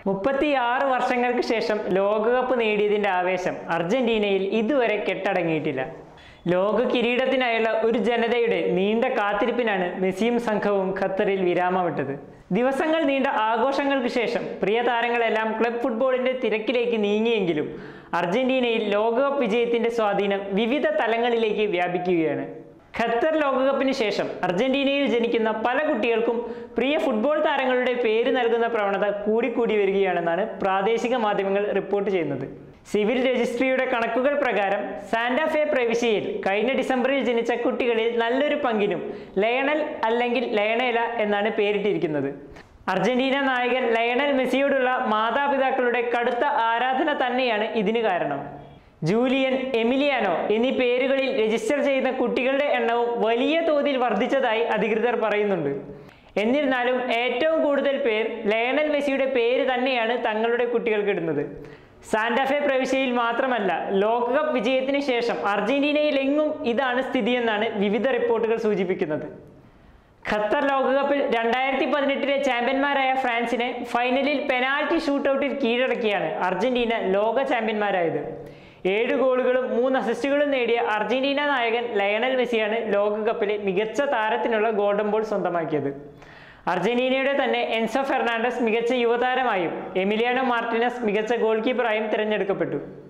മുപ്പത്തിയാറ് വർഷങ്ങൾക്ക് ശേഷം ലോകകപ്പ് നേടിയതിന്റെ ആവേശം അർജന്റീനയിൽ ഇതുവരെ കെട്ടടങ്ങിയിട്ടില്ല ലോക കിരീടത്തിനായുള്ള ഒരു ജനതയുടെ നീണ്ട കാത്തിരിപ്പിനാണ് മെസ്സിയും സംഘവും ഖത്തറിൽ വിരാമമിട്ടത് ദിവസങ്ങൾ നീണ്ട ആഘോഷങ്ങൾക്ക് ശേഷം പ്രിയ താരങ്ങളെല്ലാം ക്ലബ് ഫുട്ബോളിന്റെ തിരക്കിലേക്ക് നീങ്ങിയെങ്കിലും അർജന്റീനയിൽ ലോകകപ്പ് വിജയത്തിന്റെ സ്വാധീനം വിവിധ തലങ്ങളിലേക്ക് വ്യാപിക്കുകയാണ് ഖത്തർ ലോകകപ്പിന് ശേഷം അർജന്റീനയിൽ ജനിക്കുന്ന പല കുട്ടികൾക്കും പ്രിയ ഫുട്ബോൾ താരങ്ങളുടെ പേര് നൽകുന്ന പ്രവണത കൂടിക്കൂടി വരികയാണെന്നാണ് പ്രാദേശിക മാധ്യമങ്ങൾ റിപ്പോർട്ട് ചെയ്യുന്നത് സിവിൽ രജിസ്ട്രിയുടെ കണക്കുകൾ പ്രകാരം സാന്റാഫെ പ്രവിശ്യയിൽ കഴിഞ്ഞ ഡിസംബറിൽ ജനിച്ച കുട്ടികളിൽ നല്ലൊരു പങ്കിനും ലയണൽ അല്ലെങ്കിൽ ലയണേല എന്നാണ് പേരിട്ടിരിക്കുന്നത് അർജന്റീന നായകൻ ലയണൽ മെസ്സിയോടുള്ള മാതാപിതാക്കളുടെ കടുത്ത ആരാധന തന്നെയാണ് ഇതിന് കാരണം ജൂലിയൻ എമിലിയാനോ എന്നീ പേരുകളിൽ രജിസ്റ്റർ ചെയ്യുന്ന കുട്ടികളുടെ എണ്ണവും വലിയ തോതിൽ വർദ്ധിച്ചതായി അധികൃതർ പറയുന്നുണ്ട് എന്നിരുന്നാലും ഏറ്റവും കൂടുതൽ പേർ ലയണൽ മെസ്സിയുടെ പേര് തന്നെയാണ് തങ്ങളുടെ കുട്ടികൾക്ക് ഇടുന്നത് സാന്റാഫെ പ്രവിശ്യയിൽ മാത്രമല്ല ലോകകപ്പ് വിജയത്തിന് ശേഷം അർജന്റീനയിലെങ്ങും ഇതാണ് സ്ഥിതിയെന്നാണ് വിവിധ റിപ്പോർട്ടുകൾ സൂചിപ്പിക്കുന്നത് ഖത്തർ ലോകകപ്പിൽ രണ്ടായിരത്തി പതിനെട്ടിലെ ചാമ്പ്യന്മാരായ ഫ്രാൻസിനെ ഫൈനലിൽ പെനാൽറ്റി ഷൂട്ടൌട്ടിൽ കീഴടക്കിയാണ് അർജന്റീന ലോക ചാമ്പ്യന്മാരായത് ഏഴ് ഗോളുകളും മൂന്ന് അസിസ്റ്റുകളും നേടിയ അർജന്റീന നായകൻ ലയണൽ മെസ്സിയാണ് ലോകകപ്പിലെ മികച്ച താരത്തിനുള്ള ഗോൾഡൻ ബോൾ സ്വന്തമാക്കിയത് അർജന്റീനയുടെ തന്നെ എൻസോ ഫെർണാണ്ടസ് മികച്ച യുവതാരമായും എമിലിയാനോ മാർട്ടിനസ് മികച്ച ഗോൾ കീപ്പറായും തിരഞ്ഞെടുക്കപ്പെട്ടു